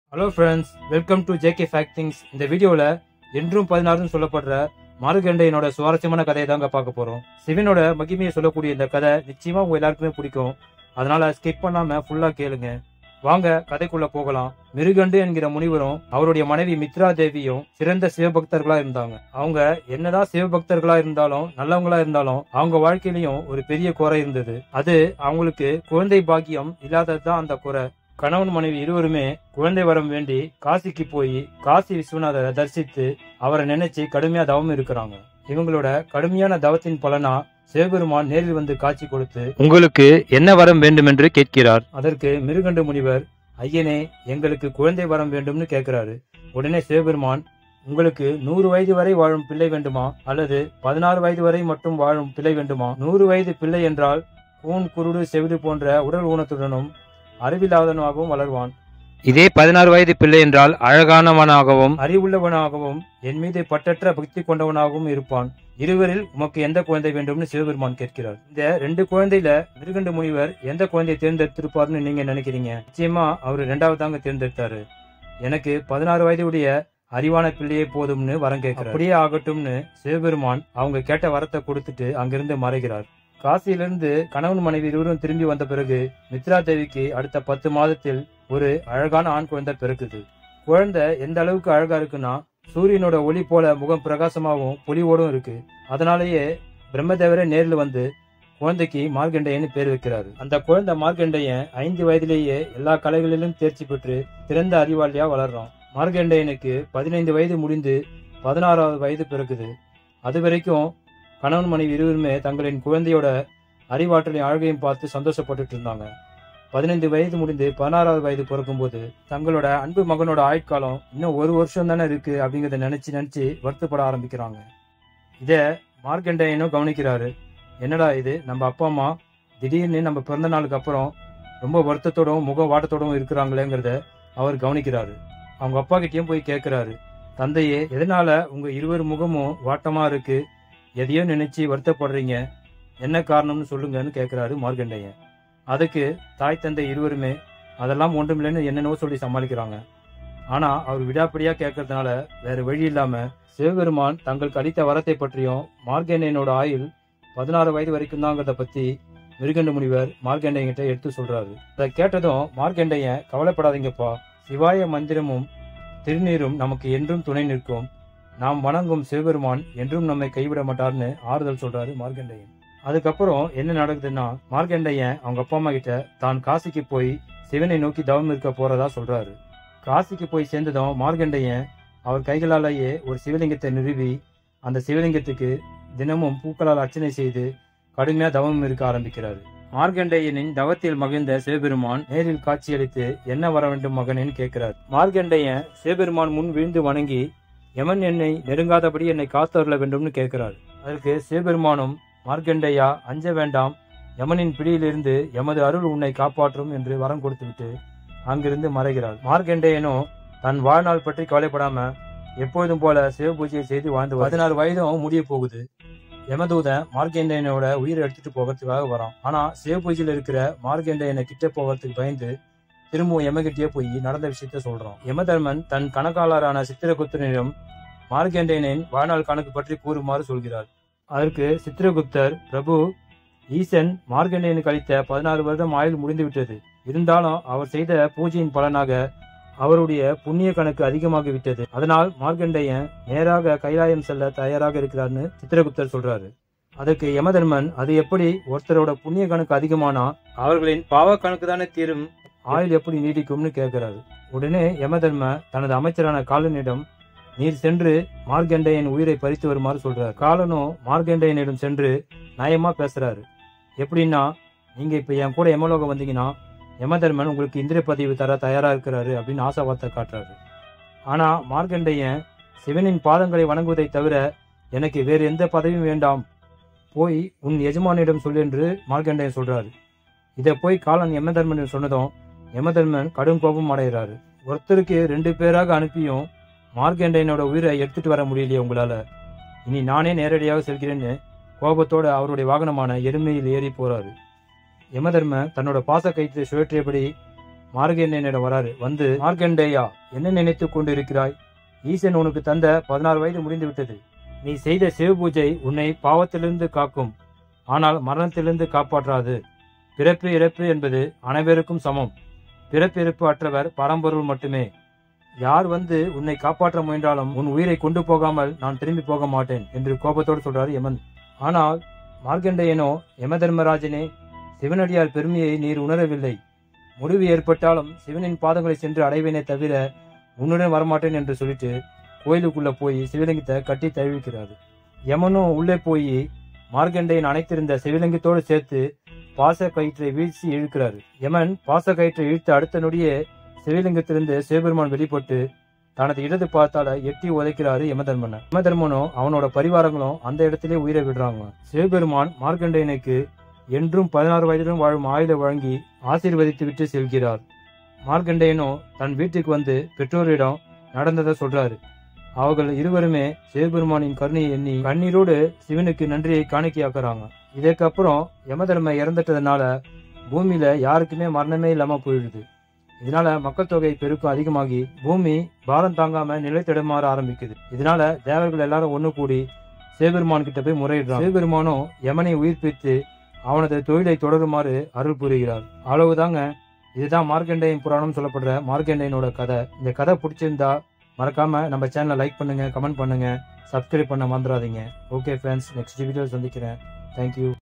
hello friends welcome to JK ஃபேக்டிங்ஸ் இந்த வீடியோவில் என்றும் பதினாறுன்னு சொல்லப்படுற மார்கண்டையனோட சுவாரஸ்யமான கதையை தாங்க பார்க்க போகிறோம் சிவனோட மகிமையை சொல்லக்கூடிய இந்த கதை நிச்சயமா உங்க எல்லாருக்குமே பிடிக்கும் அதனால ஸ்கிப் பண்ணாம ஃபுல்லா கேளுங்க வாங்க கதைக்குள்ள போகலாம் மிருகண்டு என்கிற முனிவரும் அவருடைய மனைவி மித்ரா தேவியும் சிறந்த சிவபக்தர்களா இருந்தாங்க அவங்க என்னதான் சிவபக்தர்களா இருந்தாலும் நல்லவங்களா இருந்தாலும் அவங்க வாழ்க்கையிலயும் ஒரு பெரிய குறை இருந்தது அது அவங்களுக்கு குழந்தை பாக்கியம் இல்லாததுதான் அந்த குறை கணவன் மனைவி இருவருமே குழந்தை வரம் வேண்டி காசிக்கு போய் காசி விஸ்வநாதரை தரிசித்து அவரை நினைச்சு கடுமையா தவம் இருக்கிறாங்க இவங்களோட கடுமையான தவத்தின் பலனா சிவபெருமான் நேரில் வந்து காட்சி கொடுத்து உங்களுக்கு என்ன வரம் வேண்டும் என்று கேட்கிறார் அதற்கு மிருகண்டு முனிவர் ஐயனே எங்களுக்கு குழந்தை வரம் வேண்டும்னு கேட்கிறாரு உடனே சிவபெருமான் உங்களுக்கு நூறு வயது வரை வாழும் பிள்ளை வேண்டுமா அல்லது பதினாறு வயது வரை மட்டும் வாழும் பிள்ளை வேண்டுமா நூறு வயது பிள்ளை என்றால் கூன் குருடு செவிடு போன்ற உடல் ஊனத்துடனும் அறிவில்லாதவனாகவும் வளர்வான் இதே பதினாறு வயது பிள்ளை என்றால் அழகானவனாகவும் அறிவுள்ளவனாகவும் என் மீது பட்டற்ற பக்தி கொண்டவனாகவும் இருப்பான் இருவரில் உமக்கு எந்த குழந்தை வேண்டும்னு சிவபெருமான் கேட்கிறார் இந்த ரெண்டு குழந்தையில மிருகண்டு முனிவர் எந்த குழந்தையை தேர்ந்தெடுத்திருப்பார்னு நீங்க நினைக்கிறீங்க நிச்சயமா அவர் ரெண்டாவது தாங்க தேர்ந்தெடுத்தாரு எனக்கு பதினாறு வயதுடைய அறிவான பிள்ளையே போதும்னு வரம் கேட்கிறார் அப்படியே ஆகட்டும்னு சிவபெருமான் அவங்க கேட்ட வரத்தை கொடுத்துட்டு அங்கிருந்து மறைகிறார் காசியிலிருந்து கணவன் மனைவி இருவரும் திரும்பி வந்த பிறகு மித்ரா தேவிக்கு அடுத்த பத்து மாதத்தில் ஒரு அழகான ஆண் குழந்தை பிறக்குது குழந்தை எந்த அளவுக்கு அழகா இருக்குன்னா சூரியனோட ஒளி போல முகம் பிரகாசமாகவும் பொலிவோடும் இருக்கு அதனாலேயே பிரம்மதேவரே நேரில் வந்து குழந்தைக்கு மார்க்கண்டையன்னு பேர் வைக்கிறாரு அந்த குழந்தை மார்க்கண்டையன் ஐந்து வயதிலேயே எல்லா கலைகளிலும் தேர்ச்சி பெற்று சிறந்த அறிவாளியா வளர்றான் மார்க்கண்டையனுக்கு பதினைந்து வயது முடிந்து பதினாறாவது வயது பிறக்குது அது வரைக்கும் கணவன் மனைவி இருவருமே தங்களின் குழந்தையோட அறிவாற்றலையும் அழகையும் பார்த்து சந்தோஷப்பட்டுட்டு இருந்தாங்க பதினைந்து வயது முடிந்து பதினாறாவது வயது பிறக்கும்போது தங்களோட அன்பு மகனோட ஆயுட்காலம் இன்னும் ஒரு வருஷம் தானே இருக்கு அப்படிங்கறத நினைச்சு நினைச்சு வருத்தப்பட ஆரம்பிக்கிறாங்க இத மார்க்கண்டேயனும் கவனிக்கிறாரு என்னடா இது நம்ம அப்பா அம்மா திடீர்னு நம்ம பிறந்த நாளுக்கு அப்புறம் ரொம்ப வருத்தத்தோடவும் முக வாட்டத்தோடவும் இருக்கிறாங்களேங்கிறத அவர் கவனிக்கிறாரு அவங்க அப்பா கிட்டயும் போய் கேட்கிறாரு தந்தையே எதனால உங்க இருவர் முகமும் வாட்டமா இருக்கு எதையோ நினைச்சு வருத்தப்படுறீங்க என்ன காரணம்னு சொல்லுங்கன்னு கேட்கிறாரு மார்க்கண்டையன் அதுக்கு தாய் தந்தை இருவருமே அதெல்லாம் ஒன்றுமில்லைன்னு என்னென்னவோ சொல்லி சமாளிக்கிறாங்க ஆனா அவர் விடாப்பிடியா கேட்கறதுனால வேற வழி இல்லாம சிவபெருமான் தங்களுக்கு அளித்த வரத்தை பற்றியும் மார்க்கண்டையனோட ஆயுள் பதினாறு வயது வரைக்கும் தாங்கிறத பத்தி மிருகண்ட முனிவர் மார்க்கண்டையன்கிட்ட எடுத்து சொல்றாரு அதை கேட்டதும் மார்க்கண்டையன் கவலைப்படாதீங்கப்பா சிவாய மந்திரமும் திருநீரும் நமக்கு என்றும் துணை நிற்கும் நாம் வணங்கும் சிவபெருமான் என்றும் நம்மை கைவிட மாட்டார்னு ஆறுதல் சொல்றாரு மார்க்கண்டையன் அதுக்கப்புறம் என்ன நடக்குதுன்னா மார்க்கண்டையன் அவங்க அப்பா அம்மா கிட்ட தான் காசிக்கு போய் சிவனை நோக்கி தவம் இருக்க போறதா சொல்றாரு காசிக்கு போய் சேர்ந்ததும் மார்க்கண்டையன் அவர் கைகளாலேயே ஒரு சிவலிங்கத்தை நிறுவி அந்த சிவலிங்கத்துக்கு தினமும் பூக்களால் அர்ச்சனை செய்து கடுமையா தவம் இருக்க ஆரம்பிக்கிறாரு மார்க்கண்டையனின் தவத்தில் மகிழ்ந்த சிவபெருமான் நேரில் காட்சியளித்து என்ன வர வேண்டும் மகனேன்னு கேட்கிறார் மார்க்கண்டையன் சிவபெருமான் முன் விழுந்து வணங்கி யமன் என்னை நெருங்காதபடி என்னை காத்தருள வேண்டும்னு கேட்கிறார் அதற்கு சிவபெருமானும் மார்க்கண்டையா அஞ்ச வேண்டாம் யமனின் பிடியிலிருந்து எமது அருள் உன்னை காப்பாற்றும் என்று வரம் கொடுத்துவிட்டு அங்கிருந்து மறைகிறார் மார்க்கண்டேயனும் தன் வாழ்நாள் பற்றி கவலைப்படாம எப்பொழுதும் போல சிவ பூஜையை செய்து வாழ்ந்து பதினாறு வயதும் முடிய போகுது யமதூதன் மார்க்கண்டேயனோட உயிரை எடுத்துட்டு போகிறதுக்காக வரான் ஆனா சிவ பூஜையில் இருக்கிற மார்க்கண்டேயனை கிட்ட போகிறதுக்கு பயந்து திரும்பவும் யமகிட்டே போய் நடந்த விஷயத்த சொல்றான் யமதர்மன் தன் கணக்காளரான சித்திரகுப்தனிடம் மார்க்கண்டேயனின் வாழ்நாள் கணக்கு பற்றி கூறுமாறு சொல்கிறார் அதற்கு சித்திரகுப்தர் பிரபு ஈசன் மார்க்கண்டேயனுக்கு அளித்த பதினாறு வருடம் ஆயுள் முடிந்துவிட்டது இருந்தாலும் அவர் செய்த பூஜையின் பலனாக அவருடைய புண்ணிய கணக்கு அதிகமாகி விட்டது அதனால் மார்க்கண்டேயன் நேராக கைலாயம் செல்ல தயாராக இருக்கிறார்னு சித்திரகுப்தர் சொல்றாரு அதுக்கு யமதர்மன் அது எப்படி ஒருத்தரோட புண்ணிய கணக்கு அதிகமானா அவர்களின் பாவ கணக்கு தானே தீரும் ஆயுள் எப்படி நீடிக்கும்னு கேட்கிறாரு உடனே யமதர்ம தனது அமைச்சரான காலனிடம் நீர் சென்று மார்க்கண்டையன் உயிரை பறித்து வருமாறு சொல்றாரு காலனும் மார்க்கண்டையனிடம் சென்று நியாயமா பேசுறாரு எப்படின்னா நீங்க இப்ப என் கூட யமலோகம் வந்தீங்கன்னா யமதர்மன் உங்களுக்கு இந்திர பதிவு தர தயாரா இருக்கிறாரு அப்படின்னு ஆசாவார்த்தை காட்டுறாரு ஆனா மார்க்கண்டையன் சிவனின் பாதங்களை வணங்குவதை தவிர எனக்கு வேறு எந்த பதவியும் வேண்டாம் போய் உன் எஜமானிடம் சொல்லு என்று மார்க்கண்டையன் சொல்றாரு இதை போய் காலன் யமதர்மன் சொன்னதும் யமதர்மன் கடும் கோபம் அடைகிறாரு ஒருத்தருக்கு ரெண்டு பேராக அனுப்பியும் மார்க்கண்டையனோட உயிரை எடுத்துட்டு வர முடியலையே உங்களால இனி நானே நேரடியாக செல்கிறேன்னு கோபத்தோட அவருடைய வாகனமான எருமையில் ஏறி போறாரு யமதர்ம தன்னோட பாச கயிற்றை சுழற்றியபடி மார்கண்டேயனிடம் வராரு வந்து மார்கண்டேயா என்ன நினைத்துக் கொண்டிருக்கிறாய் ஈசன் உனக்கு தந்த பதினாறு வயது முடிந்து விட்டது நீ செய்த சிவ பூஜை உன்னை பாவத்திலிருந்து காக்கும் ஆனால் மரணத்திலிருந்து காப்பாற்றாது பிறப்பு இறப்பு என்பது அனைவருக்கும் சமம் பிறப்பு இறப்பு அற்றவர் பரம்பொருள் மட்டுமே யார் வந்து உன்னை காப்பாற்ற முயன்றாலும் உன் உயிரை கொண்டு போகாமல் நான் திரும்பி போக மாட்டேன் என்று கோபத்தோடு சொல்றாரு யமன் ஆனால் மார்க்கண்டேயனோ யம தர்மராஜனே சிவனடியார் பெருமையை நீர் உணரவில்லை முடிவு ஏற்பட்டாலும் சிவனின் பாதங்களை சென்று அடைவேனே தவிர உன்னுடன் வரமாட்டேன் என்று சொல்லிட்டு கோயிலுக்குள்ள போய் சிவலிங்கத்தை கட்டி தழுவிக்கிறாரு யமனும் உள்ளே போய் மார்க்கண்டேயன் அணைத்திருந்த சிவலிங்கத்தோடு சேர்த்து பாச கயிற்றை வீழ்ச்சி இழுக்கிறாரு யமன் பாச கயிற்றை இழுத்த அடுத்த நொடியே சிவலிங்கத்திலிருந்து சிவபெருமான் வெளிப்பட்டு தனது இடது பார்த்தால எட்டி உதைக்கிறாரு யமதர்மனை யமதர்மனும் அவனோட பரிவாரங்களும் அந்த இடத்திலே உயிரை விடுறாங்க சிவபெருமான் மார்க்கண்டேயனுக்கு என்றும் பதினாறு வயதிலும் வாழும் ஆயுத வழங்கி ஆசீர்வதித்து விட்டு செல்கிறார் மார்க்கண்டேயனோ தன் வீட்டுக்கு வந்து பெற்றோரிடம் நடந்ததை சொல்றாரு அவர்கள் இருவருமே சிவபெருமானின் கருணையை எண்ணி கண்ணீரோடு சிவனுக்கு நன்றியை காணிக்கையாக்குறாங்க இதற்கப்புறம் யமதர்ம இறந்துட்டதுனால பூமியில யாருக்குமே மரணமே இல்லாம போயிடுது இதனால மக்கள் தொகை பெருக்கம் அதிகமாகி பூமி பாரம் தாங்காம நிலை தடுமாற ஆரம்பிக்குது இதனால தேவர்கள் எல்லாரும் ஒண்ணு கூடி சிவபெருமான் கிட்ட போய் முறையிடுறாங்க சிவபெருமானும் யமனை உயிர்ப்பித்து அவனது தொழிலை தொடருமாறு அருள் புரிகிறார் அவ்வளவுதாங்க இதுதான் மார்க்கண்டேயன் புராணம் சொல்லப்படுற மார்க்கண்டேயனோட கதை இந்த கதை பிடிச்சிருந்தா மறக்காம நம்ம சேனலை லைக் பண்ணுங்க கமெண்ட் பண்ணுங்க சப்ஸ்கிரைப் பண்ண மறந்துடாதீங்க ஓகே ஃப்ரெண்ட்ஸ் நெக்ஸ்ட் வீடியோ சந்திக்கிறேன் தேங்க்யூ